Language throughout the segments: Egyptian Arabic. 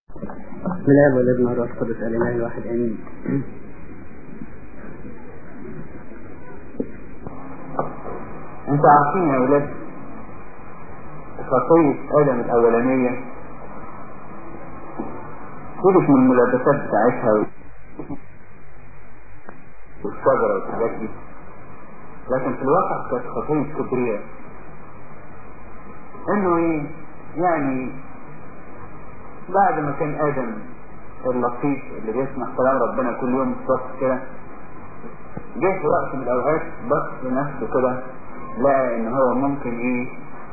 بسم الله والابن والروح القدس الاله الواحد امين انتوا عارفين يا ولاد خطية ادم الاولانية سيبك من الملابسات بتاعتها والشجرة والحاجات دي لكن في الواقع كانت خطية كبرياء انه ايه يعني بعد ما كان ادم اللطيف اللي بيسمع كلام ربنا كل يوم الصبح كده جه في وقت من الاوقات بص لنفسه كده لقى ان هو ممكن ايه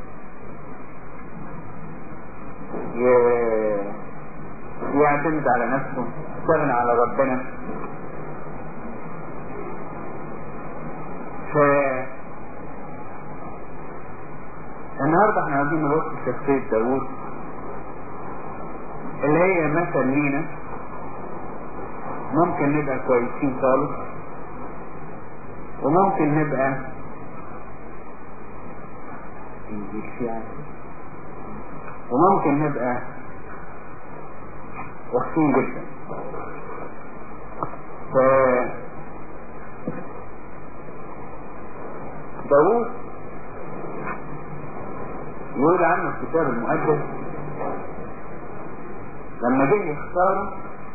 ي- يعتمد على نفسه يستغنى على ربنا ف النهارده احنا عايزين نبص في شخصية داوود اللي هي مثل لينا ممكن نبقى كويسين خالص وممكن نبقى وممكن نبقى وحشين جدا ف داوود يقول عنه الكتاب المقدس لما جه يختاره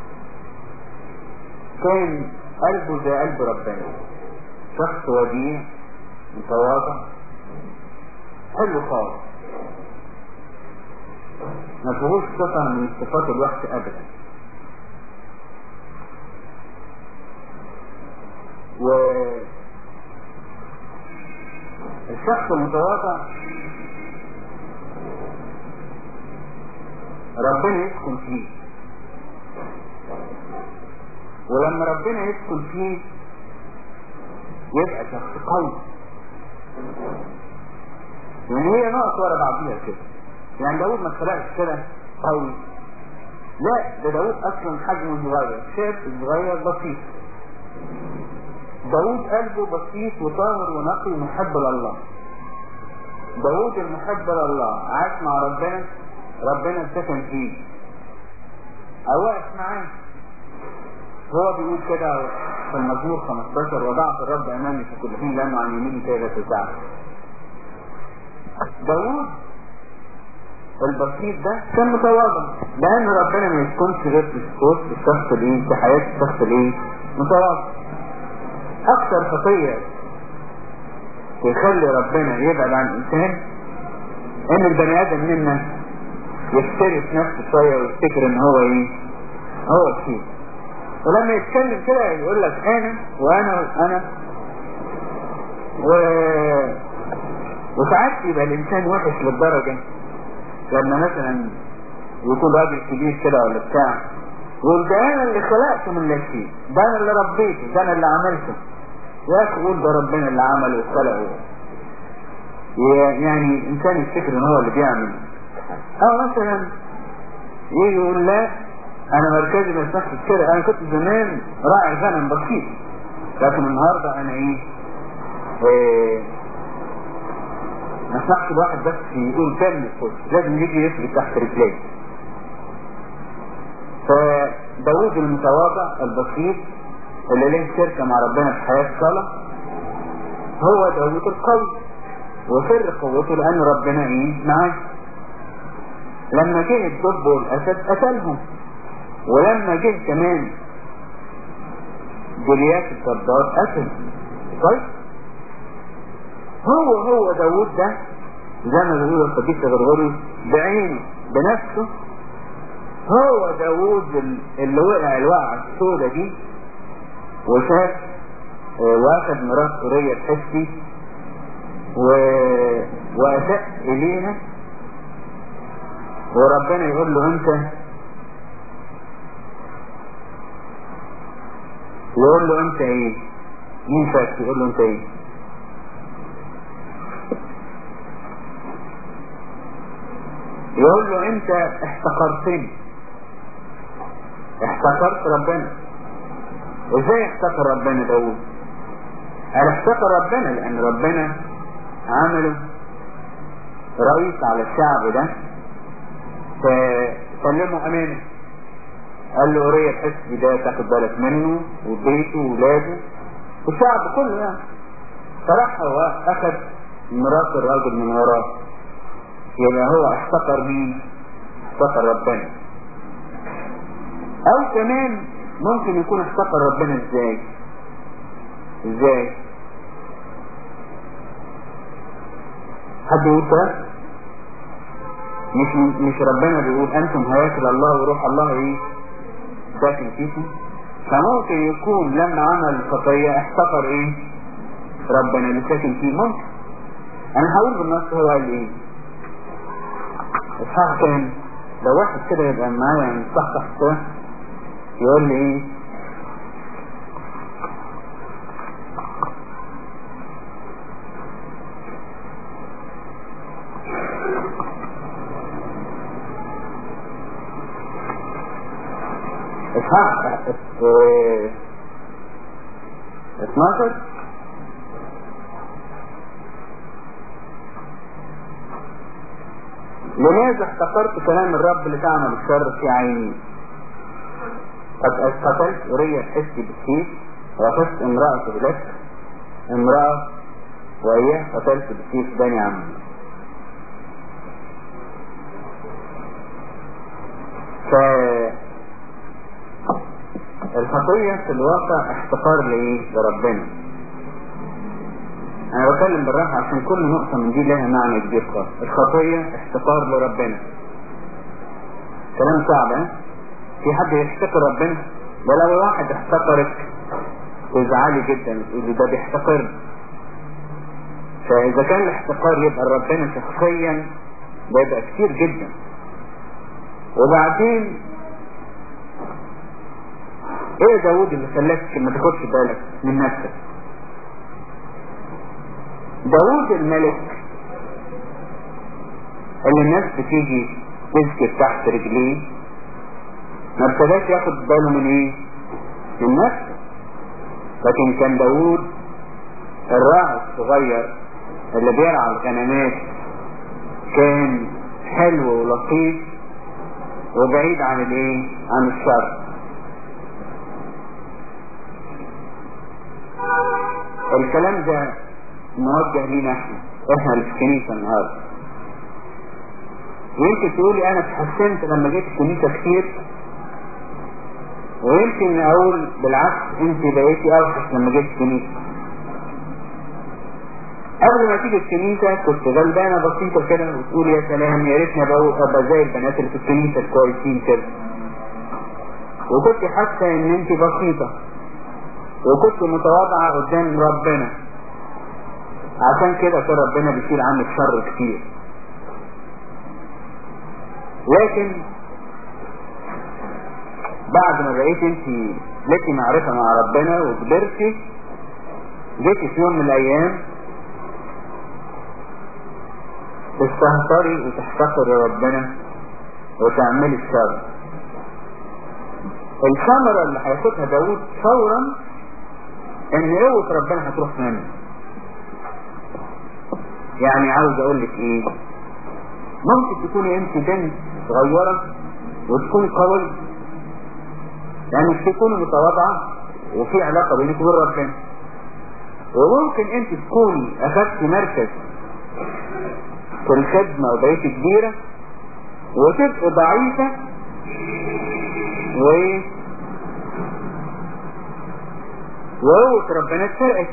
كان قلبه زي قلب ربنا شخص وديع متواضع حلو خالص ما فيهوش صفة من صفات الوحش أبدا و الشخص المتواضع ربنا يسكن فيه ولما ربنا يسكن فيه يبقى شخص قوي يعني هي نقط ورا بعضيها كده يعني داود ما اتخلقش كده قوي لا ده داود اصلا حجمه صغير شاب صغير بسيط داود قلبه بسيط وطاهر ونقي ومحب لله داود المحب لله عاش مع ربنا ربنا سكن فيه او واقف معاه هو بيقول كده في المزمور 15 وضعت الرب امامي في كل حين لانه عن يميني كي لا تزعل داوود البسيط ده كان متواضع لان ربنا ما يسكنش غير في وسط الشخص الايه في حياه الشخص الايه متواضع اكثر خطيه يخلي ربنا يبعد عن الانسان ان البني ادم منا يفترس نفسه شويه ويفتكر ان هو ايه هو الشيء ولما يتكلم كده يقول لك انا وانا وانا و... وساعات يبقى الانسان وحش للدرجة لما مثلا يكون راجل كبير كده ولا بتاع يقول ده انا اللي خلقته من لا شيء ده انا اللي ربيته ده انا اللي عملته يا اخي قول ده ربنا اللي عمله وخلقه يعني الانسان يفتكر ان هو اللي بيعمل او مثلا يجي يقول لا انا مركزي ما يسمحش كده انا كنت زمان راعي غنم بسيط لكن النهارده انا ايه, إيه ما يسمحش الواحد بس يقول كلمة فوق لازم يجي يفلت تحت رجليه فداود المتواضع البسيط اللي له شركة مع ربنا في حياة الصلاة هو داود القوي وسر قوته لأن ربنا ايه معاه لما جه الدب والأسد قتلهم ولما جه كمان جليات الجبار قتل طيب هو هو داوود ده زي ما بيقول القديس غرغوري بعينه بنفسه هو داوود اللي وقع الوقعة السودة دي وشاف واخد مرات سورية الحسي و... وأساء إليها وربنا يقول له أنت يقول له أنت إيه؟ مين فاك يقول له أنت إيه؟ يقول له انت احتقرتني احتقرت ربنا ازاي احتقر ربنا داود قال احتقر ربنا لان ربنا عمله رئيس على الشعب ده فسلمه امانه قال له اوريا الحسبي ده تاخد بالك منه وبيته وولاده والشعب كله يعني فراح هو اخذ مرات الراجل من وراه يبقى هو احتقر مين احتقر ربنا او كمان ممكن يكون احتقر ربنا ازاي ازاي حد يقول كده مش مش ربنا بيقول انتم هياكل الله وروح الله ايه ساكن فيكم فممكن يكون لما عمل الخطيه احتقر ايه ربنا اللي ساكن فيه ممكن انا هقول بالنص هو قال ايه اصحاح كام لو واحد كده يبقى معايا من صح صح كده يقول لي ايه اصحاح اه 12 لماذا احتقرت كلام الرب لتعمل الشر في عيني قد قتلت أوريا حسي بالسيف وقفت امرأة بلك امرأة وإياه قتلت بالسيف بني عمي ف الخطية في الواقع احتقار لإيه؟ لربنا أنا بتكلم بالراحة عشان كل نقطة من دي لها معنى كبير خالص الخطية احتقار لربنا كلام صعب ها؟ في حد يحتقر ربنا؟ ده لو واحد احتقرك تزعلي جدا تقولي ده بيحتقرني فإذا كان الاحتقار يبقى ربنا شخصيا ده يبقى كتير جدا وبعدين ايه داود اللي خلاك ما تاخدش بالك من نفسك داود الملك اللي الناس بتيجي تسكت تحت رجليه ما ابتداش ياخد باله من ايه من نفسه لكن كان داود الراعي الصغير اللي بيرعى الغنمات كان حلو ولطيف وبعيد عن الايه عن الشر الكلام ده موجه لينا احنا احنا اللي في الكنيسه النهارده ويمكن تقولي انا اتحسنت لما جيت الكنيسه كتير ويمكن اقول بالعكس انت بقيتي اوحش لما جيت الكنيسه قبل ما تيجي الكنيسه كنت غلبانه بسيطه كده وتقول يا سلام يا ريتني ابقى زي البنات اللي في الكنيسه الكويسين كده وكنت حاسه ان انت بسيطه وكنت متواضعه قدام ربنا عشان كده كان ربنا بيشيل عنك شر كتير لكن بعد ما بقيت انت لكي معرفة مع ربنا وكبرتي جيتي في يوم من الايام تستهتري وتحتقري ربنا وتعملي الشر الثمرة اللي هياخدها داود فورا ان قوة ربنا هتروح منه يعني عاوز اقول لك ايه ممكن تكوني انت بنت صغيرة وتكون قوي يعني تكوني متواضعة وفي علاقة بينك وبين ربنا وممكن انت تكوني اخذت مركز في الخدمة وبقيتي كبيرة وتبقي ضعيفة و وقوة ربنا اتسرقت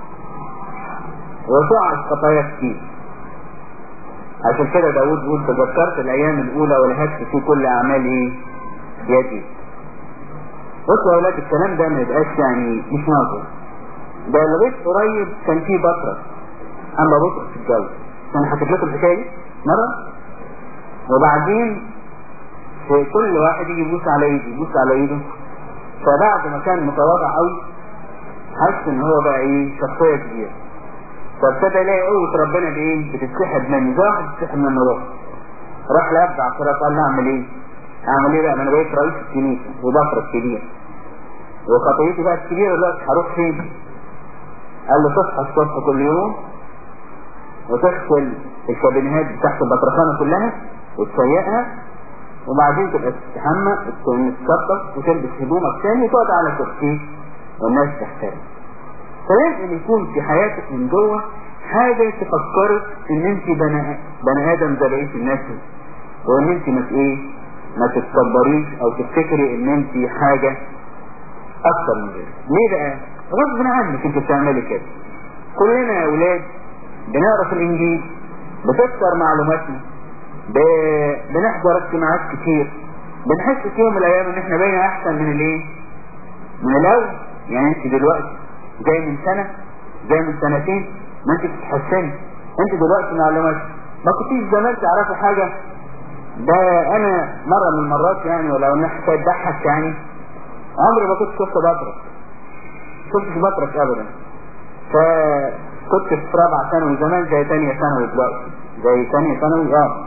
وتقع خطايا كتير عشان كده داود بيقول تذكرت الايام الاولى ولهجت في كل اعمال ايه يدي بصوا يا اولاد الكلام ده ما يبقاش يعني مش ناظر ده لغايه قريب كان في بطرس اما بطرس في الجو انا حكيت لكم الحكايه مره وبعدين في كل واحد يجي يبوس على ايده يبوس على ايده فبعد ما كان متواضع قوي حس ان هو بقى ايه شخصيه كبيره فابتدى يلاقي قوة ربنا بايه بتتسحب مني زي واحد بتتسحب منه روح راح لابد على الصلاة قال له اعمل ايه اعمل ايه بقى ما انا بقيت رئيس الكنيسة وبفرق كبير وخطيتي بقى الكبيرة دلوقتي هروح فين قال له تصحى الصبح كل يوم وتغسل الكابينات بتاعت البطرخانة كلها وتسيقها وبعدين تبقى تستحمى تتشطف وتلبس هدومك تاني وتقعد على كرسي والناس تحترم فلازم يكون في حياتك من جوه حاجة تفكرك ان انت بني, بني ادم زي بقية الناس وان انت ما ايه ما تتكبريش او تفتكري ان انت حاجة اكتر من غيرك ليه بقى غصب عنك انت بتعملي كده كلنا يا اولاد بنقرا في الانجيل بتكتر معلوماتنا ب... بنحضر اجتماعات كتير بنحس في يوم من الايام ان احنا بقينا احسن من الايه من الاول يعني انت دلوقتي جاي من سنة جاي من سنتين ما انت بتتحسني انت دلوقتي معلومات ما كنتيش زمان تعرفي حاجة ده انا مرة من المرات يعني ولو ان حكاية ضحك يعني عمري ما كنت شفت بطرك شفتش بطرك ابدا فكنت في رابعة ثانوي زمان زي تانية ثانوي دلوقتي زي تانية ثانوي اه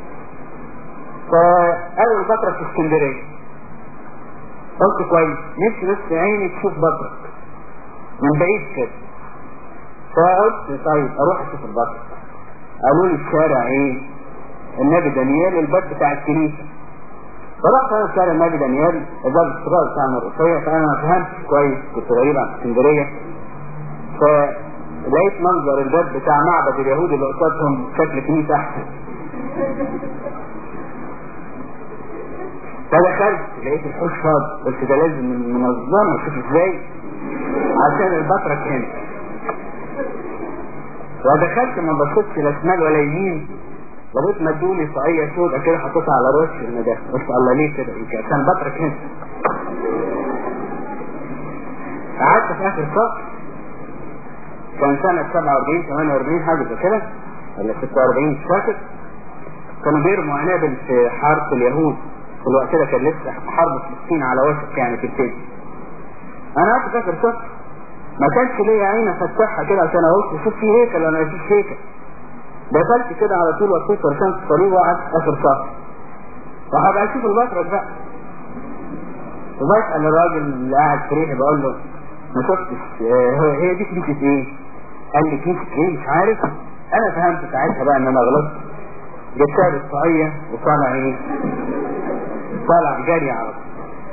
فقالوا البطرك في اسكندرية قلت كويس نفسي بس عيني تشوف بطرك من بعيد كده فقلت طيب اروح اشوف البطرك قالوا لي الشارع ايه النبي دانيال الباب بتاع الكنيسة فرحت انا شارع النبي دانيال الباب الصغير بتاع المرقصية فانا ما فهمتش كويس كنت غريب عن اسكندرية فلقيت منظر الباب بتاع معبد اليهود اللي قصادهم شكل كنيسة احسن فدخلت لقيت الحوش فاضي قلت ده لازم منظمة اشوف ازاي عشان البطرك هنا ودخلت ما بصيتش لا شمال ولا يمين لغايه ما ادوني طاقيه سوداء كده حطيتها على راسي المدافع قلت الله ليه كده يمكن عشان بطرك هنا قعدت في اخر صف كان سنة 47 48 حاجة زي كده ولا 46 مش فاكر كانوا بيرموا عنابل في حرب اليهود في الوقت ده كان لسه حرب فلسطين على وشك يعني تبتدي انا قعدت فاكر صف ما كانش ليا عين افتحها كده عشان اقول شوف في هيكل ولا مفيش هيكل دخلت كده على طول وصيت ورسمت الصليب وقعدت اخر صف وهبقى اشوف البطرك بقى وبسأل الراجل اللي قاعد في ريحي بقول له ما شفتش آه هي دي كنيسة ايه؟ قال لي كنيسة ايه مش عارف انا فهمت ساعتها بقى ان انا غلطت جبت شهر الطاقية وطالع ايه؟ طالع جري على طول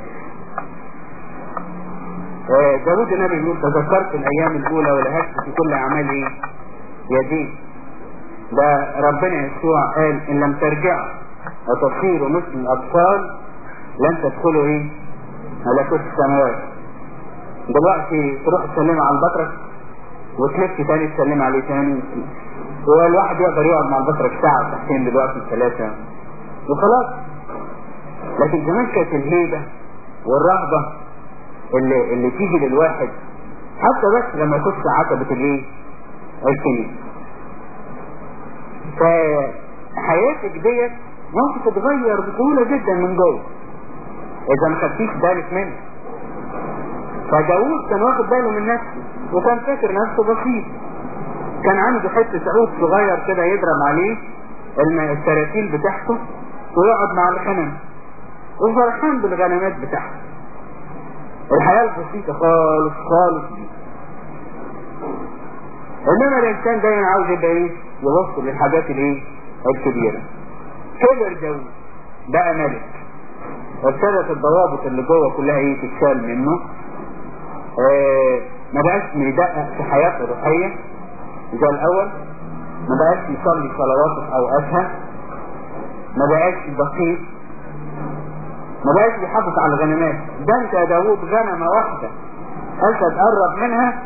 داود النبي يقول تذكرت الايام الاولى ولهجت في كل اعمالي يدين ده ربنا يسوع قال ان لم ترجعوا وتصيروا مثل الاطفال لن تدخلوا ايه ملكوت السماوات دلوقتي تروح تسلم على البطرك وتلف تاني تسلم عليه تاني والواحد يقدر يقعد مع البطرك ساعة ساعتين دلوقتي ثلاثة وخلاص لكن زمان كانت الهيبة والرهبة اللي, اللي تيجي للواحد حتى بس لما يخش عتبة الايه الكنيسة فحياتك ديت ممكن تتغير بسهولة جدا من جوه اذا ما خدتيش بالك منه فداوود كان واخد باله من نفسه وكان فاكر نفسه بسيط كان عنده حته عود صغير كده يضرب عليه التراتيل بتاعته ويقعد مع الغنم وفرحان بالغنمات بتاعته الحياة البسيطة خالص خالص دي انما الانسان دايما عاوز يبقى ايه يبص للحاجات الايه الكبيرة كبر داود بقى ملك ابتدت الضوابط اللي جوه كلها ايه تتشال منه آه ما بقاش بيدقق في حياته الروحية زي الاول ما بقاش يصلي صلوات في اوقاتها ما بقاش دقيق ما بقاش بيحافظ على الغنمات ده انت يا داوود غنمة واحدة انت تقرب منها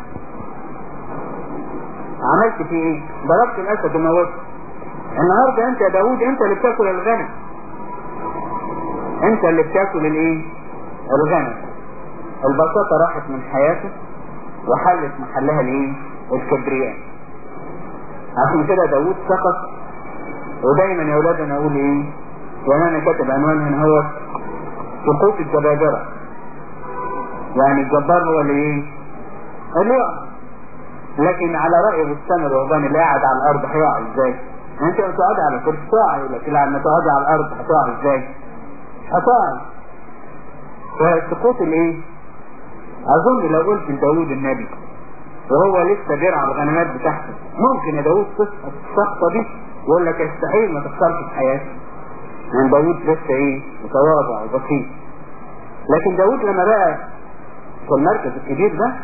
عملت فيه ايه ضربت الاسد وموته النهاردة انت يا داوود انت اللي بتاكل الغنم انت اللي بتاكل الايه الغنم البساطة راحت من حياته وحلت محلها الايه الكبرياء عشان كده داوود سقط ودايما يا اولاد انا اقول ايه يعني انا كاتب عنوان هنا هو سقوط الجبابرة يعني الجبار هو اللي ايه اللي يقع لكن على رأي بستان الرهبان اللي قاعد على الارض هيقع ازاي انت لما تقعد على كرسي تقع لكن لما تقعد على الارض هتقع ازاي هتقع فسقوط الايه اظن لو قلت لداود النبي وهو لسه بيرعى الغنمات بتاعته ممكن يا داود تسقط السقطه دي يقول لك يستحيل ما تحصلش في حياتي يعني داود لسه ايه متواضع وبسيط لكن داود لما بقى في المركز الكبير ده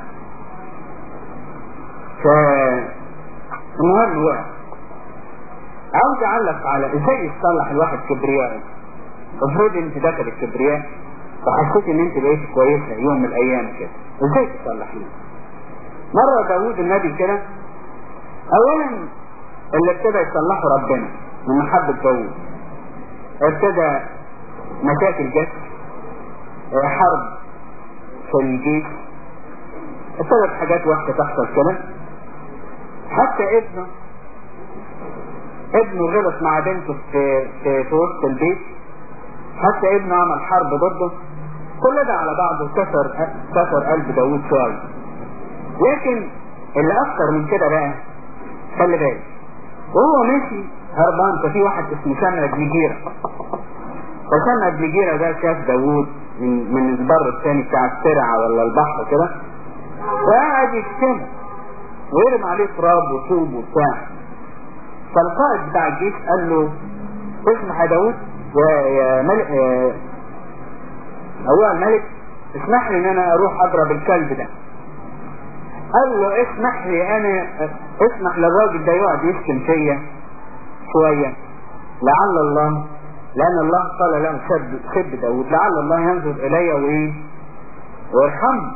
فالمهم وقع عاوز اعلق على ازاي يتصلح الواحد كبرياء افرض انت داخل الكبرياء وحسيت ان انت بقيت كويسة يوم من الايام كده ازاي تصلحيه مرة داود النبي كده اولا اللي ابتدى يصلحه ربنا من محبة داود ابتدى مشاكل جت حرب في الجيش ابتدت حاجات وحشة تحصل كده حتى ابنه ابنه غلط مع بنته في, في, في وسط البيت حتى ابنه عمل حرب ضده كل ده على بعضه كسر كسر قلب داوود شوية لكن اللي اكتر من كده بقى خلي بالك وهو ماشي هربان ففي واحد اسمه سمع بن جيرة فسمع بن جيرة ده شاف داوود من, من البر الثاني بتاع الترعة ولا البحر كده وقعد يشتم ويرمي عليه تراب وطوب وبتاع فالقائد بتاع الجيش قال له اسمع يا داوود ويا ملك هو الملك اسمح لي ان انا اروح اضرب الكلب ده قال له اسمح لي انا اسمح للراجل ده يقعد يشتم فيا شوية لعل الله لان الله قال له سب سب داود لعل الله ينظر الي وايه ويرحمني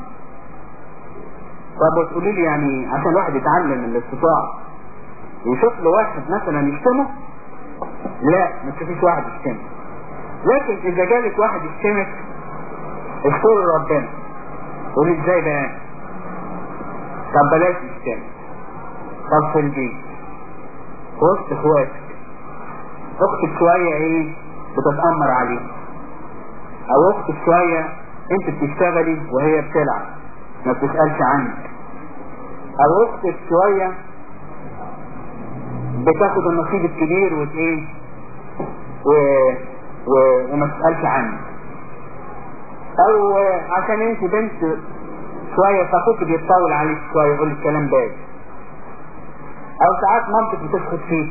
طب وتقولي لي يعني عشان الواحد يتعلم من الاستطاعة ويشوف له واحد مثلا يشتمه لا ما تشوفيش واحد يشتمه لكن اذا جالك واحد يشتمك اشكر ربنا قولي ازاي بقى طب بلاش تشتم طب في البيت وسط اخواتك اختك شوية ايه بتتأمر عليه او اختك شوية انت بتشتغلي وهي بتلعب ما بتسألش عنك او اختك شوية بتاخد النصيب الكبير وت ايه و... و... وما تسألش عنك او عشان انت بنت شوية فاخوك بيتطول عليك شوية يقول لك كلام بارد او ساعات مامتك بتسخط فيك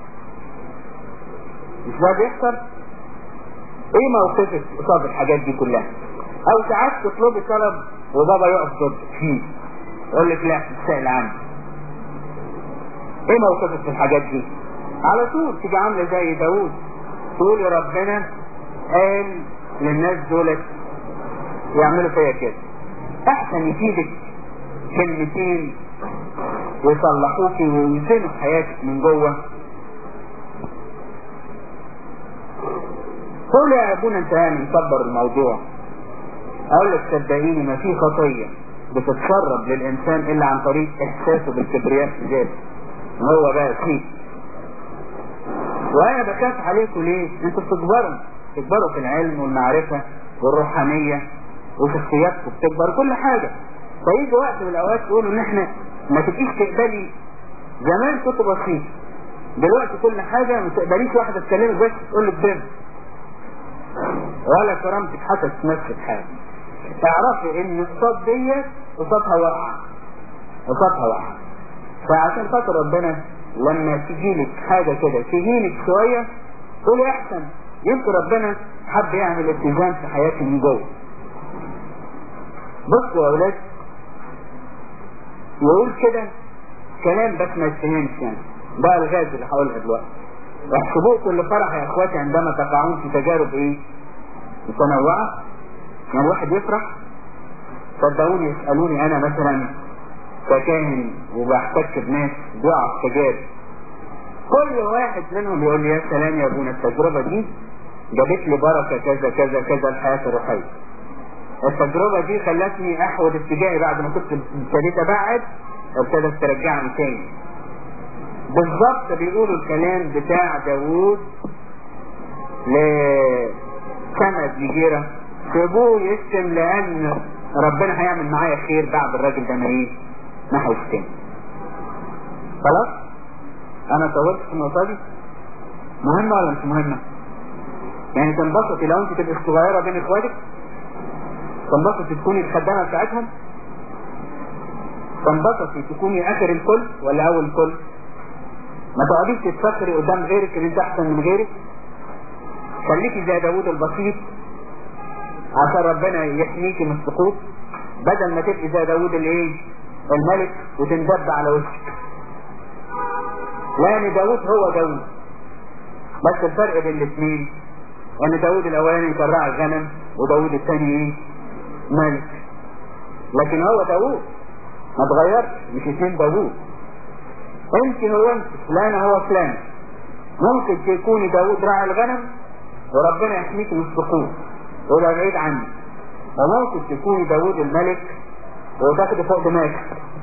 مش ده بيحصل ايه موقفك قصاد الحاجات دي كلها او ساعات تطلبي طلب وبابا يقف ضدك فيه يقول لك لا تسأل عنه ايه موقفك في الحاجات دي على طول تيجي عامله زي داوود تقول يا ربنا قال للناس دولت يعملوا فيا كده احسن يفيدك كلمتين ويصلحوك ويزنوا حياتك من جوه قول يا ابونا انت يعني مصبر الموضوع اقول لك صدقيني ما في خطيه بتتسرب للانسان الا عن طريق احساسه بالكبرياء في ذاته هو بقى فيه وانا بخاف عليكم ليه انتوا بتكبروا بتكبروا في العلم والمعرفة والروحانية وشخصياتكم بتكبر كل حاجة فيجي وقت من الاوقات تقولوا ان احنا ما تبقيش تقبلي زمان كنت بسيط دلوقتي كل حاجة ما تقبليش واحدة تكلمك بس تقول لك بنت ولا كرامتك حتى تمسك حاجة تعرفي ان قصاد ديت قصادها واقعة قصادها واقعة فعشان خاطر ربنا لما تجيلك حاجة كده تهينك شوية قولي احسن يمكن ربنا حب يعمل اتزان في حياتي من جوه بصوا يا اولاد يقول كده كلام بس ما يتفهمش يعني ده الغاز اللي هقولها دلوقتي احسبوه كل فرح يا اخواتي عندما تقعون في تجارب ايه متنوعة يعني الواحد يفرح صدقوني يسألوني انا مثلا ككاهن وبحتك بناس بيقع في تجارب كل واحد منهم يقول لي يا سلام يا ابونا التجربة دي جابت لي بركة كذا كذا كذا الحياة الروحية التجربة دي خلتني احود اتجاهي بعد ما كنت ابتديت ابعد ابتدت ترجعني تاني بالظبط بيقولوا الكلام بتاع داوود لسند نجيرة سيبوه يشتم لان ربنا هيعمل معايا خير بعد الراجل ده ما ايه ما هيشتم خلاص انا طولت في النقطة دي مهمة ولا مش مهمة يعني تنبسطي لو انت تبقى صغيرة بين اخواتك تنبسطي تكوني الخدامة بتاعتهم تنبسطي تكوني اخر الكل ولا اول الكل ما تقعديش تتفكري قدام غيرك ان انت احسن من غيرك خليكي زي داوود البسيط عشان ربنا يحميكي من السقوط بدل ما تبقي زي داوود الايه الملك وتندب على وشك لان داوود هو داوود بس الفرق بين الاثنين ان داوود الاولاني كان راعي غنم وداوود الثاني ايه ملك لكن هو داوود ما اتغيرش مش اثنين داوود انت هو انت فلان هو فلان ممكن تكوني داوود راعي الغنم وربنا يحميك من السقوط ويبقى بعيد عنك وممكن تكوني داوود الملك وتاخدي فوق دماغك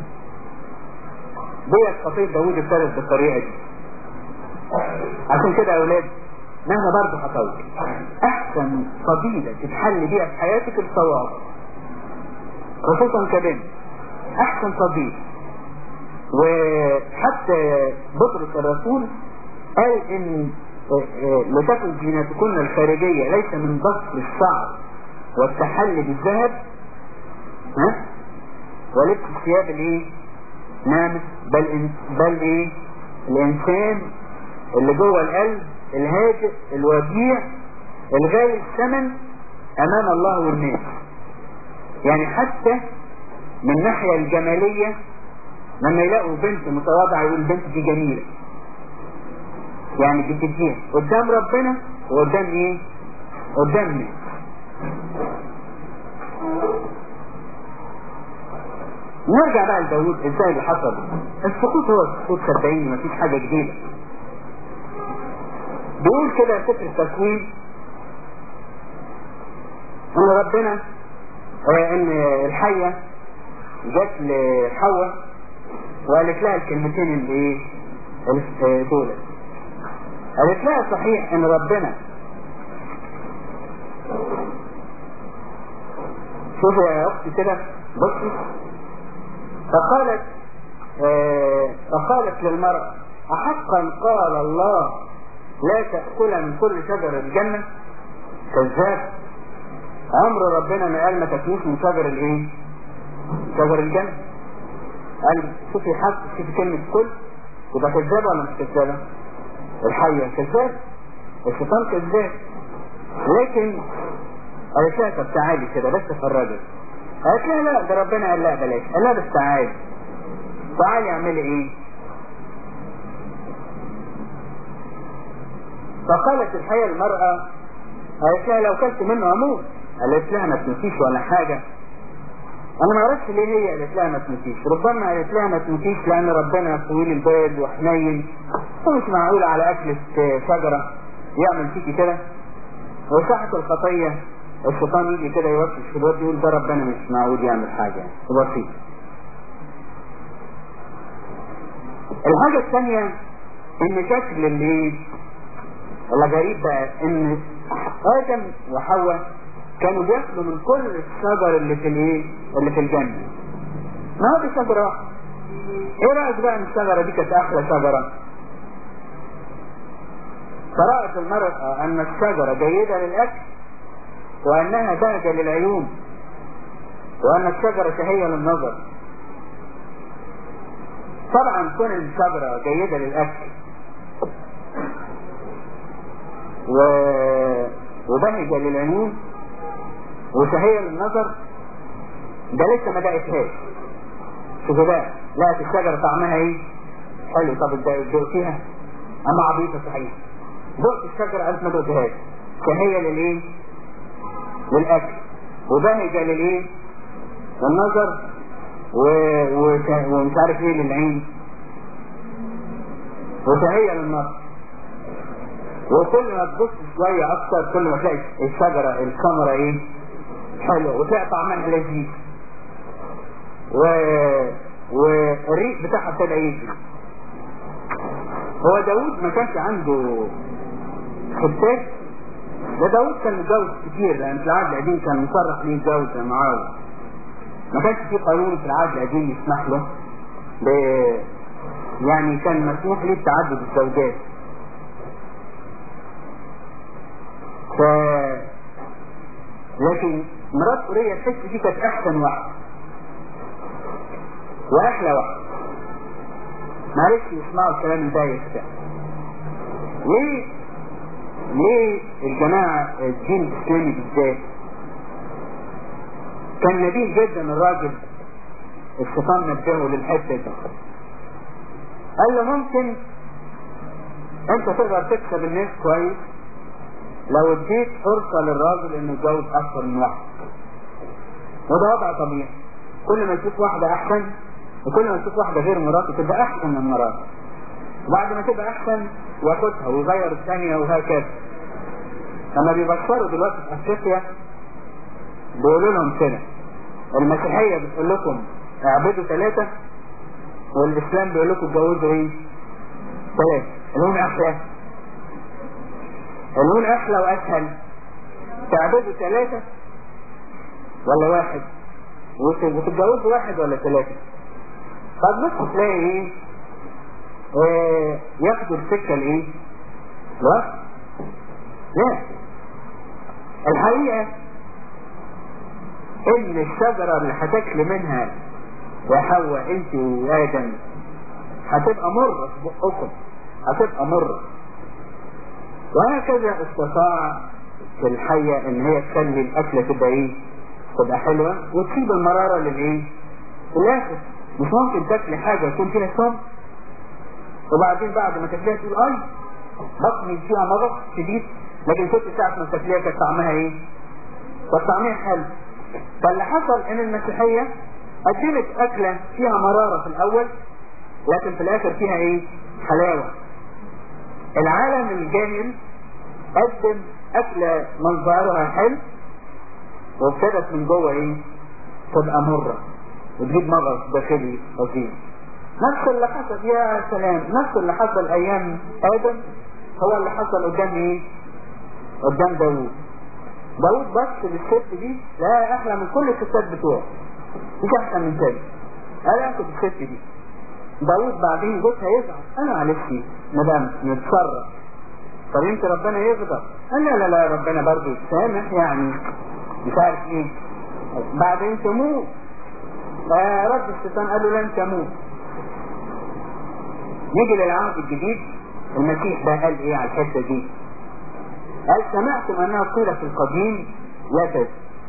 ديت خطية داوود ابتدت بالطريقة دي عشان كده يا اولاد مهما برضه هطول احسن فضيلة تتحل بيها في حياتك الصواب خصوصا كبنت احسن فضيلة وحتى بطرس الرسول قال ان لتكن زينتكن الخارجية ليس من بسط الشعر والتحلي بالذهب ها ولبس الثياب الايه نامت بل إن بل ايه الانسان اللي جوه القلب الهادئ الوديع الغالي الثمن امام الله والناس يعني حتى من الناحية الجمالية لما يلاقوا بنت متواضعة يقول البنت دي جميلة يعني بتديها قدام ربنا وقدام ايه قدام الناس نرجع بقى لداود ازاي اللي حصل السقوط هو السقوط صدقيني مفيش حاجة جديدة بيقول كده سفر التكوين ان ربنا آه ان الحية جت لحواء وقالت لها الكلمتين اللي ايه دول قالت لها صحيح ان ربنا شوفوا يا اختي كده بصي فقالت آه فقالت للمرأة أحقا قال الله لا تأكل من كل شجر الجنة كذاب أمر ربنا ما قال ما تاكلوش من شجر الايه شجر الجنة قال شوفي حق شوفي كلمة كل يبقى كذاب ولا مش كذابة الحية كذاب الشيطان كذاب لكن قالت لها طب تعالي كده بس فرجت قالت لها لا ده ربنا قال لا بلاش قال لها بس تعالي تعالي اعملي ايه فقالت الحية المرأة قالت لها لو كلت منه اموت قالت لها ما تنسيش ولا حاجة انا ما اعرفش ليه هي قالت لها ما تنسيش ربما قالت لها ما تنسيش لان ربنا طويل البال وحنين ومش معقول على اكلة شجرة يعمل فيكي كده وساعة الخطية الشيطان يجي كده يوسوس في الواد يقول ده ربنا مش معقول يعمل حاجة بسيط الحاجة الثانية ان شكل اللي الغريب بقى ان ادم وحواء كانوا بياكلوا من كل الشجر اللي في الايه اللي في الجنة ما هو دي شجرة واحدة ايه رأيك بقى ان الشجرة دي كانت احلى شجرة فرأت المرأة ان الشجرة جيدة للاكل وانها بهجة للعيون وان الشجرة شهية للنظر طبعا كون الشجرة جيدة للاكل و... وبهجة للعيون وشهية للنظر ده لسه ما دقتهاش شوفوا بقى لقت الشجرة طعمها ايه حلو طب دقتيها اما عبيطة صحيح دقت الشجرة قالت ما دقتهاش شهية للايه للاكل وبهجة للايه للنظر و... وش... ومش عارف ايه للعين وشهية للنظر وكل ما تبص شوية اكتر كل ما تلاقي الشجرة الثمرة ايه حلوة وتلاقي طعمها لذيذ و... والريق بتاعها ابتدى يجي هو داود ما كانش عنده خبات ده داود كان متجوز كتير لان في العهد القديم كان مصرح ليه يتجوز معاوية ما كانش في قانون في العهد القديم يسمح له ب... يعني كان مسموح ليه بتعدد الزوجات ف... لكن مرات أورية الحس دي كانت أحسن واحدة وأحلى واحدة معلش يسمعوا الكلام البايخ ده ليه؟ ليه الجماعة الدين الإسلامي بالذات كان نبيه جدا الراجل الشيطان نبهه للحتة دي قال له ممكن انت تقدر تكسب الناس كويس لو اديت فرصة للراجل انه يتجوز اكثر من واحد وده وضع طبيعي كل ما تشوف واحدة احسن وكل ما تشوف واحدة غير مراته تبقى احسن من مراته وبعد ما تبقى احسن ياخدها ويغير الثانية وهكذا لما بيبشروا دلوقتي في افريقيا بيقولوا لهم كده المسيحية بتقول لكم اعبدوا ثلاثة والاسلام بيقول لكم اتجوزوا ايه؟ ثلاثة اللي هم احلى اللي هم احلى واسهل تعبدوا ثلاثة ولا واحد وتتجوزوا واحد ولا ثلاثة طب ممكن تلاقي ايه اه ياخدوا السكة لايه لا لا الحقيقة ان الشجرة اللي هتاكل منها يا حواء انت وادم هتبقى مرة في بقكم هتبقى مرة وهكذا استطاع في الحية ان هي تخلي الاكلة تبقى ايه تبقى حلوة وتسيب المرارة للايه في الاخر مش ممكن تاكلي حاجة يكون فيها سم وبعدين بعد ما تاكليها تقول اي بطني فيها مرض شديد لكن كنت ساعة ما تاكليها كان طعمها ايه كان طعمها حلو فاللي حصل ان المسيحية قدمت اكلة فيها مرارة في الاول لكن في الاخر فيها ايه حلاوة العالم الجاهل قدم اكلة منظرها حلو وابتدت من جوه ايه تبقى مرة وتجيب مرض داخلي فظيع نفس اللي حصل يا سلام نفس اللي حصل ايام ادم هو اللي حصل قدام ايه قدام داوود داوود بص للست دي لا احلى من كل الستات بتوعه مش احسن من كده قال اخد الست دي داوود بعدين جوزها يزعل انا معلش مدام نتصرف طب انت ربنا يغضب قال لا لا لا ربنا برضه يسامح يعني مش عارف ايه بعدين تموت آه رد الشيطان قال له لن تموت نيجي للعهد الجديد المسيح ده قال ايه على الحته دي قال سمعتم انه قيل في القديم لا تزن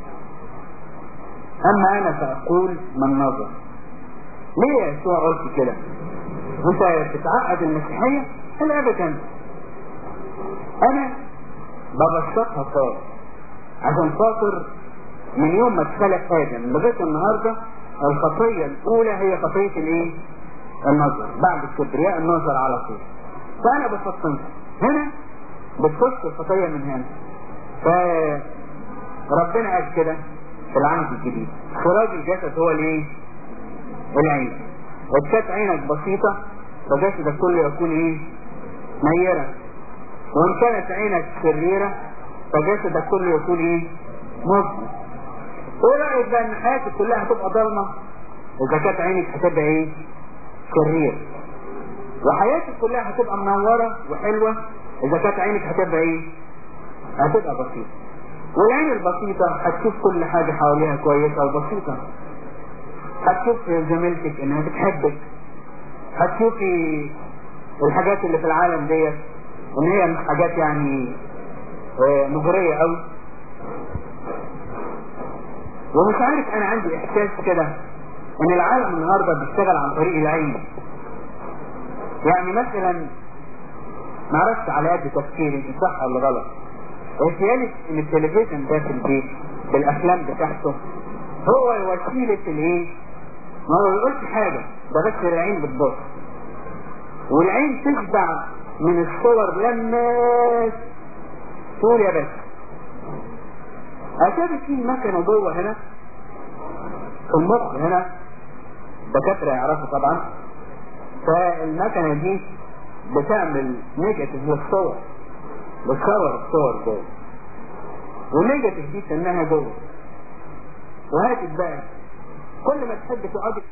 اما انا فاقول من نظر ليه يا يسوع قلت كده انت بتعقد المسيحية قال ابدا انا ببسطها خالص عشان خاطر من يوم ما اتخلق ادم لغايه النهارده الخطيه الاولى هي خطيه الايه؟ النظر بعد الكبرياء النظر على طول فانا بفصلها هنا بتخش الخطيه من هنا فربنا قال كده في العهد الجديد خراج الجسد هو الايه؟ العين إذ كانت عينك بسيطة فجسدك كله يكون ايه؟ نيرة وإن كانت عينك شريرة فجسدك كله يكون ايه؟ مظلم ايه رأيك بقى ان حياتك كلها هتبقى ضلمة إذا كانت عينك هتبقى ايه؟ شريرة وحياتك كلها هتبقى منورة وحلوة إذا كانت عينك هتبقى ايه؟ هتبقى بسيطة والعين البسيطة هتشوف كل حاجة حواليها كويسة وبسيطة هتشوف زميلتك انها بتحبك هتشوفي الحاجات اللي في العالم ديت ان هي حاجات يعني مغرية قوي ومش عارف انا عندي احساس كده ان العالم النهاردة بيشتغل عن طريق العين يعني مثلا معرفش على قد تفكيري صح ولا غلط احيانا ان التلفزيون ده في البيت بالافلام بتاعته هو وسيلة الايه ما هو بيقولش حاجة ده بس العين بتبص والعين تشبع من الصور لما تقول يا باشا أكاد في مكنة جوه هنا في المخ هنا دكاترة يعرفوا طبعا فالمكنة دي بتعمل نيجاتيف للصور بتصور الصور جوه والنيجاتيف دي سنها جوه وهاتف بقى كل ما تحب تقعد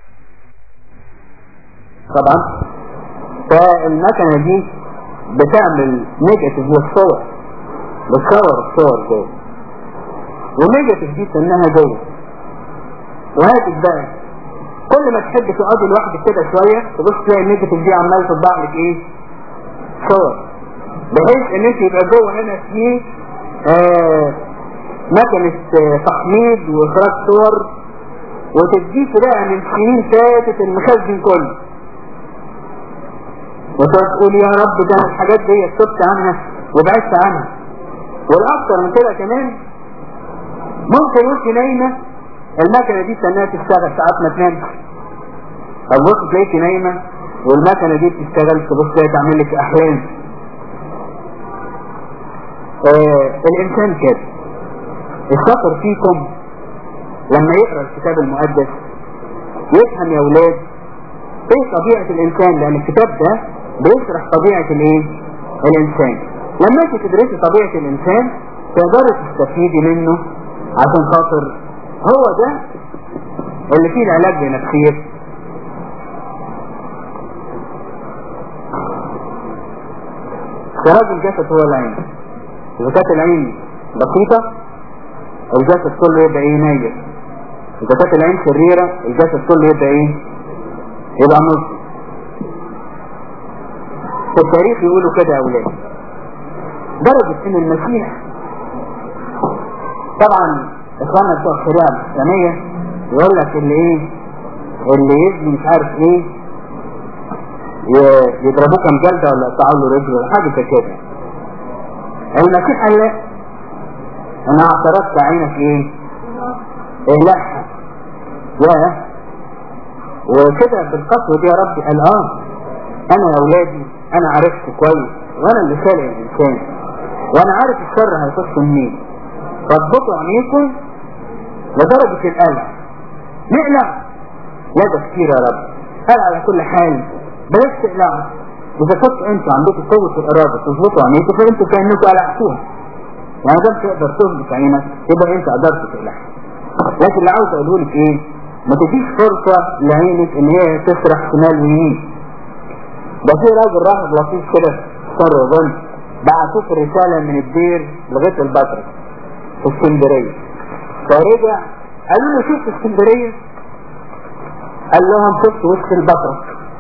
طبعا فالمكنة دي بتعمل نيجاتيف للصور بتصور الصور جوه والنيجاتيف دي سنها جوه وهاتف بقى كل ما تحب تقعدي لوحدك كده شوية تبص تلاقي النيجاتيف دي عمال تطبع لك ايه صور بحيث ان انت يبقى جوه هنا في آه مكنة آه، تحميض واخراج صور وتديك بقى من سنين فاتت المخزن كله وتقعد تقول يا رب ده أنا الحاجات دي تبت عنها وبعدت عنها والاكثر من كده كمان ممكن وانت نايمة المكنة دي تستناها تشتغل ساعات ما تنامش او بص تلاقيكي نايمة والمكنة دي بتشتغل تبص تلاقي تعمل لك احلام آه الانسان كده الشاطر فيكم لما يقرا الكتاب المقدس يفهم يا ولاد ايه طبيعة الانسان لان الكتاب ده بيشرح طبيعة الايه الانسان لما انت تدرسي طبيعة الانسان تقدري تستفيدي منه عشان خاطر هو ده اللي فيه العلاج لنفسيته سراج الجسد هو العين إذا كانت العين بسيطة الجسد كله يبقى ايه نايم إذا كانت العين شريرة الجسد كله يبقى ايه يبقى مظلم في التاريخ يقولوا كده يا أولاد درجة إن المسيح طبعا إخواننا بتوع الشريعة الإسلامية يقول لك اللي إيه اللي يبني مش عارف إيه ي- يضربوه كام جلدة ولا يقطعوا له رجله ولا حاجة زي كده المسيح قال لا أنا اعترضت عينك إيه؟ إيه لا يا وكده بالقسوة دي يا ربي قال اه انا يا اولادي انا عرفت كويس وانا اللي خالق الانسان وانا عارف الشر هيخش منين ربطوا عينيكم لدرجة القلع نقلع لا ده كتير يا رب قال على كل حال بلاش تقلعوا اذا كنتوا انتوا عندكم قوة الارادة تظبطوا عينيكم فانتوا كأنكم قلعتوها يعني ده تقدر تظبط عينك يبقى انت قدرت تقلعها لكن اللي عاوز اقوله لك ايه ما تديش فرصة لعينك ان هي تسرح شمال ويمين ده في راجل راهب لطيف كده صار ظن بعتوه في رسالة من الدير لغاية البطرة في اسكندرية فرجع قالوا له شفت اسكندرية قال لهم شفت وسط البطرة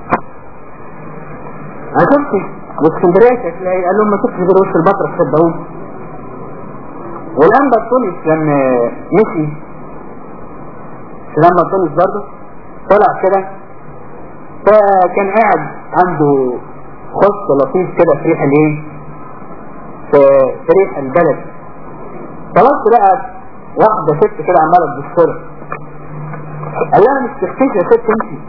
انا شفت واسكندرية شكلها ايه؟ قال لهم ما شفتش غير وسط البطرة صدقوني والانبا تونس لما مشي لما تونس برضه طلع كده فكان قاعد عنده خص لطيف كده في ريح الايه في في ريح البلد خلاص لقى واحدة ست كده عمالة تبص له قال لها مش تختيش يا ست انت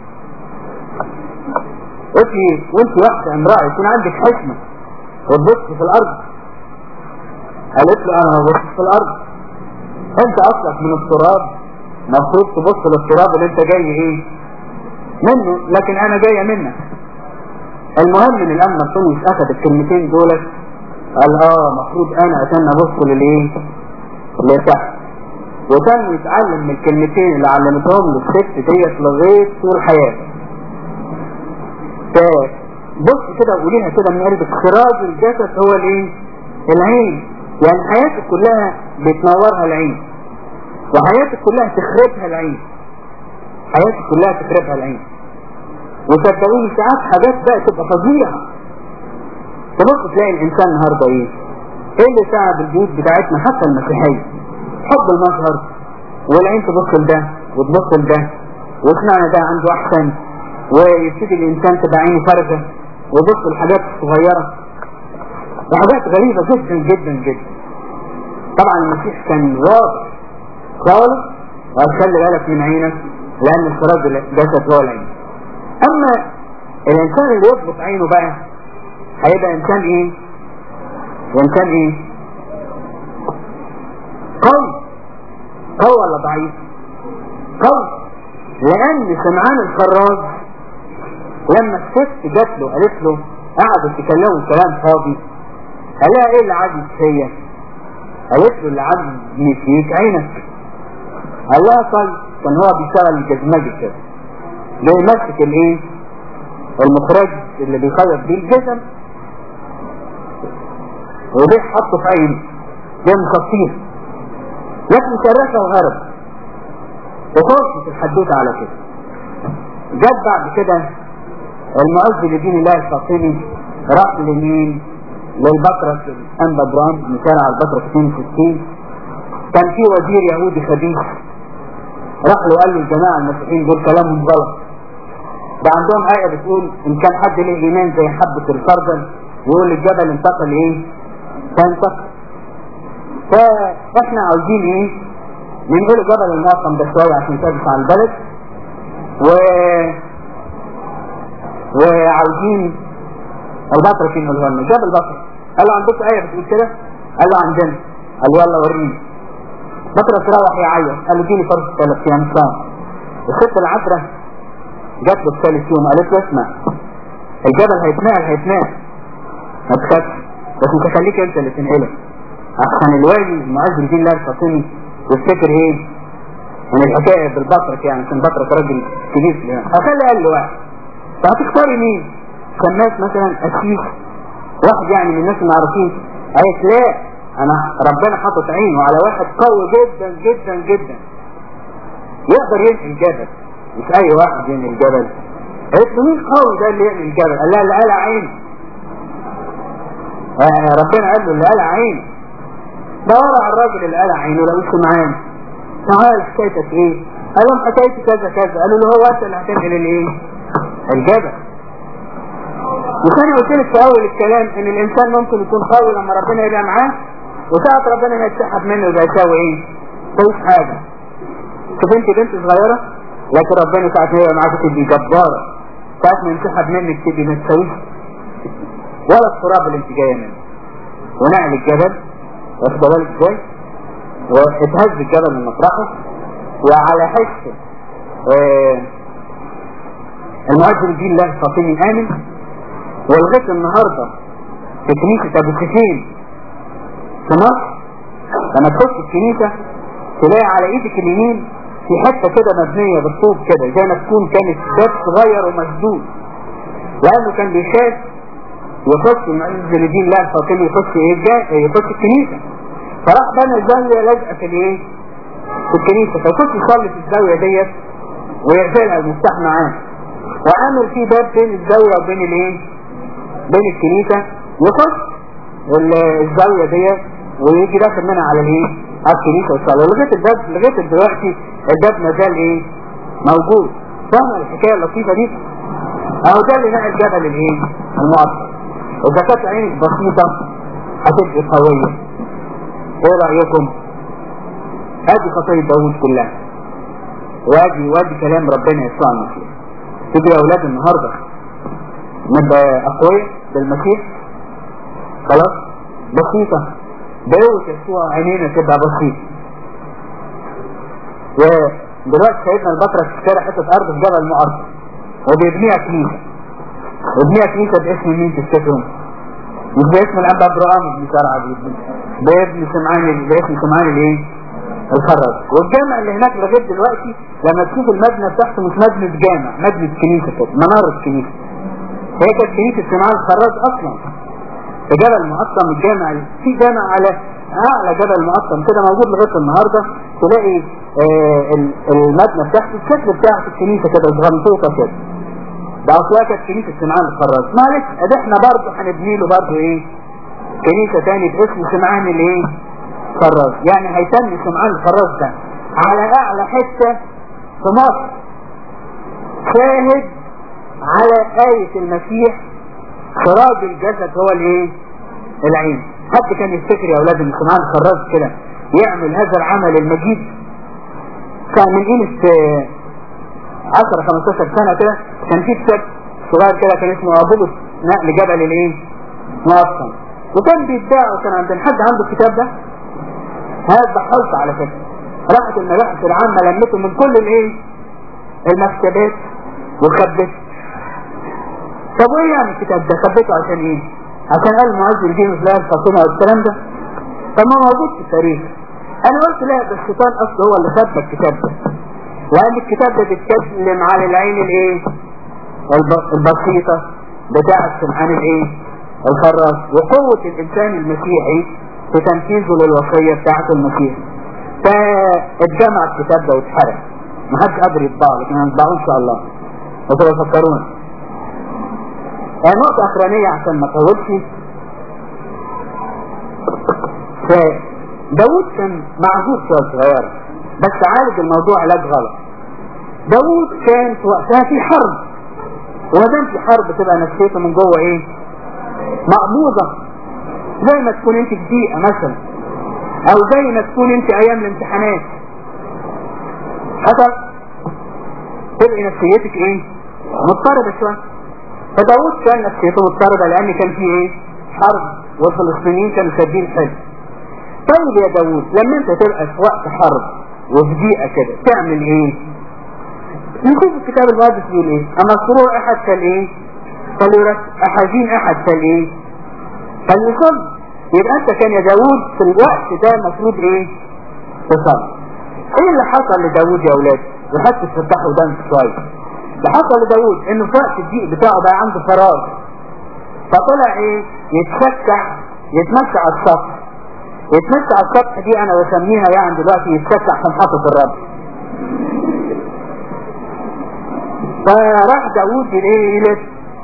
قلت وانت واحدة امرأة يكون عندك حكمة وتبص في الارض قالت له انا ما ببصش في الارض انت اصلك من التراب مفروض تبص للتراب اللي انت جاي ايه منه لكن انا جاية منك المهم ان الامن التونس اخذ الكلمتين دولت قال اه مفروض انا عشان ابص للايه اللي تحت وكان يتعلم من الكلمتين اللي علمتهم للست ديت لغاية طول حياته فبص كده وقوليها كده من قلبك خراج الجسد هو الايه العين يعني حياتك كلها بتنورها العين وحياتك كلها تخربها العين حياتك كلها تخربها العين وصدقوني ساعات حاجات بقى تبقى فظيعة تبص تلاقي الانسان النهارده ايه ايه اللي تعب البيوت بتاعتنا حتى المسيحية حب المظهر والعين تبص لده وتبص لده واسمعنا ده عنده احسن ويبتدي الانسان تبقى عينه فارغة ويبص الحاجات الصغيرة وحاجات غريبة جدا جدا جدا طبعا المسيح كان واضح خالص وقال خلي بالك من عينك لان السراج جسد هو العين اما الانسان اللي يضبط عينه بقى هيبقى انسان ايه انسان ايه قوي قوي ولا ضعيف قوي لان سمعان الخراج لما الست جات له قالت له قعدت تكلمه كلام فاضي قال لها ايه اللي عجبك فيا قالت له اللي عجبني فيك عينك قال لها طيب كان هو بيشتغل الجزمجي كده بيمسك الايه المخرج اللي بيخيط بيه الجسم وده حطه في عينه ده مخطيه لكن شرفه وهرب وخلصت الحدوته على كده جت بعد كده المعز لدين الله الفاطمي راح لمين للبطرس الانبا برام مثال على البطرس 62 كان في وزير يهودي خبيث راح له قال له الجماعه المسيحيين دول كلامهم غلط ده عندهم آية بتقول إن كان حد له إيمان زي حبة الخردل يقول الجبل انتقل إيه؟ فانتقل. فإحنا عاوزين إيه؟ ننقل جبل المعصم ده شوية عشان يثبت على البلد و وعاوزين البطرة فين اللي لنا جاب البطرة قال له عندكم آية بتقول كده؟ قال له عندنا قال له يلا وريني بطرة روح يعيط قال له اديني فرصة ثلاث أيام صام الست العذراء جات له في ثالث يوم قالت له اسمع الجبل هيتنقل هيتنقل ما تخافش بس انت خليك انت اللي تنقله عشان الوالي معز الدين الله الفاطمي يفتكر ايه ان الحكايه بالبطرك يعني عشان بطرك راجل كبير يعني فخلي قال له واحد فهتختاري مين؟ شماس مثلا قسيس واحد يعني من الناس المعروفين قالت لا انا ربنا حاطط عينه على واحد قوي جدا جدا جدا يقدر ينقل جبل مش اي واحد ينقل الجبل قالت له مين قوي ده اللي ينقل الجبل قال لها اللي قلع عيني آه ربنا قال له اللي قلع عيني دور على الراجل اللي قلع عينه لقيته معانا تعال حكايتك ايه قال لهم حكايتي كذا كذا قالوا له هو انت اللي هتنقل الايه الجبل وكان قلت لك في اول الكلام ان الانسان ممكن يكون قوي لما ربنا يبقى معاه وساعة ربنا ما يتسحب منه يبقى يساوي ايه؟ مفيش حاجة شوف انت بنت صغيرة لكن ربنا ساعة ما يبقى معاك تبقي جبارة ساعة ما ينسحب منك تبقي ما تساويش ولا التراب اللي انت جاية منه ونقل الجبل واخد بالك ازاي؟ واتهز الجبل من مطرحه وعلى حس اه المؤذن الدين الله الفاطمي آمن ولغايه النهارده في كنيسة ابو كفين في مصر لما تخش الكنيسة تلاقي على ايدك اليمين في حتة كده مبنية بالطوب كده زي ما تكون كانت باب صغير ومسدود لانه كان بيخاف يخش المعز الدين الله الفاطمي يخش ايه يخش الكنيسة فراح بنى زاوية لازقة في الايه في الكنيسة فيخش يصلي في الزاوية ديت ويقفلها المفتاح معاه وعامل فيه باب بين الزاوية وبين الايه بين الكنيسة يخش الزاوية ديت ويجي داخل منها على الايه على الكنيسة ويصلي لغاية الباب لغاية دلوقتي الباب ما زال ايه موجود فاهم الحكاية اللطيفة دي اهو ده اللي نقل جبل الايه المؤثر اذا كانت عينك بسيطة هتبقى قوية ايه رأيكم ادي خطايا داوود كلها وادي وادي كلام ربنا يسوع المسيح تيجي يا اولاد النهارده نبقى اقوياء بالمسيح خلاص بسيطة بقوة يسوع عينينا تبقى بسيطة ودلوقتي سيدنا البطرة اشترى حتة ارض في جبل مؤرخ وبيبنيها كنيسة وبنيها كنيسة باسم مين تفتكرون؟ مش باسم الاب ابراهام بن زرعة باسم سمعان باسم سمعان الايه؟ الخرج والجامع اللي هناك لغايه دلوقتي لما تشوف المبنى بتاعته مش مبنى جامع مبنى كنيسه كده مناره كنيسه هي كانت كنيسه سمعان الخراج اصلا في جبل مقطم الجامع في جامع على اعلى جبل مقطم كده موجود لغايه النهارده تلاقي آه المبنى بتاعته الشكل بتاعت الكنيسه كده صغنطوطه كده ده اصلا كانت كنيسه سمعان الخراج معلش ادي احنا برضه هنبني له برضه ايه كنيسه تاني باسم سمعان الايه الخراج يعني هيتم سمعان الخراج ده على اعلى حته في مصر شاهد على آية المسيح سراج الجسد هو الايه العين حد كان يفتكر يا اولاد ان سمعان الخراج كده يعمل هذا العمل المجيد كان من قيمة 10 15 سنة كده كان في كتاب صغير كده كان اسمه ابولس نقل جبل الايه مؤصل وكان بيتباع وكان عندنا حد عنده الكتاب ده هذا بحثت على فكرة راحت المباحث العامة لمته من كل الايه المكتبات وخبت طب وايه يعني الكتاب ده خبته عشان ايه عشان قال معز الدين وفلان الفاطمة والكلام ده طب ما موجود في التاريخ انا قلت لا ده الشيطان اصله هو اللي خبى الكتاب ده لان الكتاب ده بيتكلم على العين الايه البسيطة بتاعة سمعان الايه الخراج وقوة الانسان المسيحي في تنفيذه للوصية بتاعة المسيح فاتجمع الكتاب ده واتحرق ما حدش قادر يطبعه لكن هنطبعه ان شاء الله وتفكرون نقطة أخرانية عشان ما أطولش فداود كان معذور شوية صغيرة بس عالج الموضوع علاج غلط داود كان في وقتها في حرب ودام في حرب تبقى نفسيته من جوه ايه مقبوضة زي ما تكون انت في دقيقة مثلا او زي ما تكون انت ايام الامتحانات حصل تبقي نفسيتك ايه مضطربة شوية فداود كان نفسيته مضطربة لان كان في ايه حرب والفلسطينيين كانوا شادين حلو طيب يا داود لما انت تبقى في وقت حرب وفي دقيقة كده تعمل ايه نشوف الكتاب المقدس بيقول ايه اما سرور احد كان ايه فليرس احزين احد كان ايه فليصل يبقى انت كان يا داود في الوقت ده المفروض ايه تصلي ايه اللي حصل لداود يا اولاد وحتى تفتحوا ودان شويه اللي حصل لداود انه في وقت الضيق بتاعه بقى عنده فراغ فطلع ايه يتشكع يتمشى على السطح يتمشى على السطح دي انا بسميها يعني دلوقتي يتشكع في محطة الرب فراح داود ايه يلف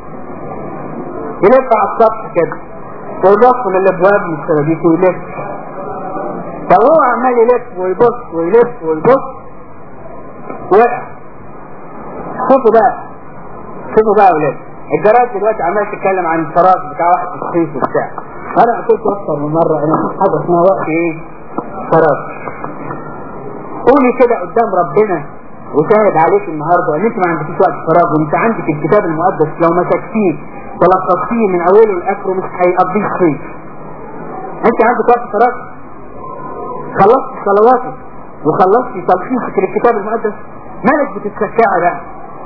يلف على السطح كده ويبص للابواب من الشبابيك ويلف فهو عمال يلف ويبص ويلف ويبص وقع شوفوا بقى شوفوا بقى يا ولاد الجرايد دلوقتي عمال تتكلم عن الفراغ بتاع واحد الصيف وبتاع انا قلت لكم اكتر من مره انا مفيش حاجه اسمها وقت ايه فراغ قولي كده قدام ربنا وشاهد عليك النهارده ان انت ما عندكيش وقت فراغ وانت عندك الكتاب المقدس لو مسكتيه ولخصتيه من اوله لاخره مش هيقضيه صيف انت عندك وقت فراغ خلصت صلواتك وخلصت تلخيصك للكتاب المقدس مالك بتتشكعي بقى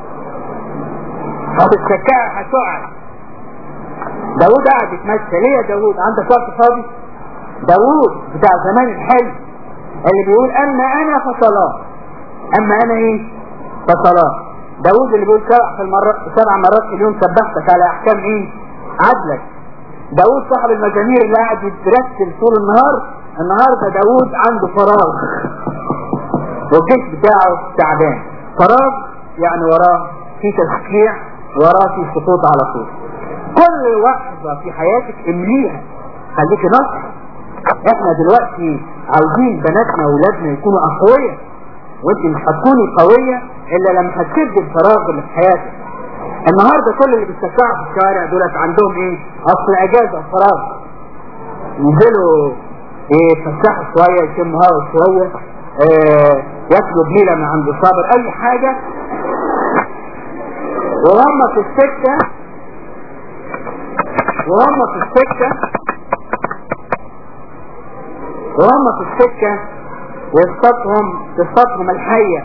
هتتشكعي هتقعي داود قاعد يتمشى ليه يا داود عندك وقت فاضي داود بتاع زمان الحلو اللي بيقول اما انا فصلاه اما انا ايه فصلاه داود اللي بيقول سبع في المرات سبع مرات في اليوم سبحتك على احكام ايه عدلك داود صاحب المزامير اللي قاعد يترتل طول النهار النهارده داود عنده فراغ والجيش بتاعه تعبان فراغ يعني وراه في تشجيع وراه في سقوط على طول كل لحظة في حياتك امليها خليكي نصر احنا دلوقتي عاوزين بناتنا واولادنا يكونوا اقوياء وانت مش هتكوني قوية الا لما هتسد الفراغ اللي في حياتك النهاردة كل اللي بيستشعوا في الشوارع دولت عندهم ايه اصل اجازة فراغ ينزلوا ايه يتفسحوا شوية يشموا هوا شوية اه ياكلوا جميلة من عند الصابر اي حاجة وهم في السكة وهم في السكة وهم في السكة يصطادهم تصطادهم الحية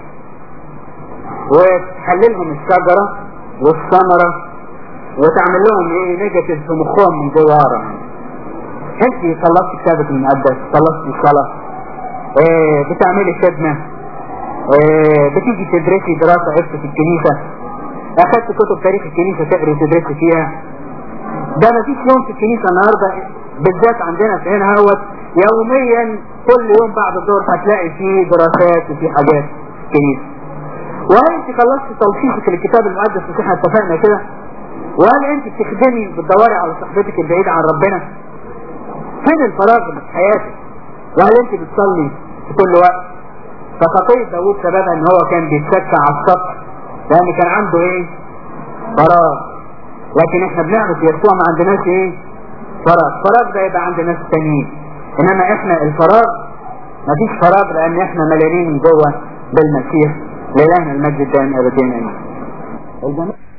وتحللهم الشجرة والثمرة وتعمل لهم ايه نيجاتيف في مخهم من جوه انت خلصت كتابك المقدس خلصت الصلاة ايه بتعملي خدمة ايه بتيجي تدرسي دراسة عفت في الكنيسة اخدت كتب تاريخ الكنيسة تقري وتدرسي فيها ده ما فيش يوم في الكنيسة النهاردة بالذات عندنا في هنا هوت يوميا كل يوم بعد الظهر هتلاقي فيه دراسات وفي حاجات في الكنيسة وهل انت خلصت تلخيصك للكتاب المقدس اللي احنا اتفقنا كده وهل انت بتخدمي بتدوري على صاحبتك البعيدة عن ربنا فين الفراغ اللي في حياتك وهل انت بتصلي في كل وقت فخطية داود سببها ان هو كان بيتشكى على السطح لان كان عنده ايه فراغ لكن احنا بنعرف يسوع ما عندناش ايه فراغ فراغ ده يبقى عند ناس تانيين انما احنا الفراغ مفيش فراغ لان احنا مليانين من جوه بالمسيح لإلهنا المجد الدائم ابدا امين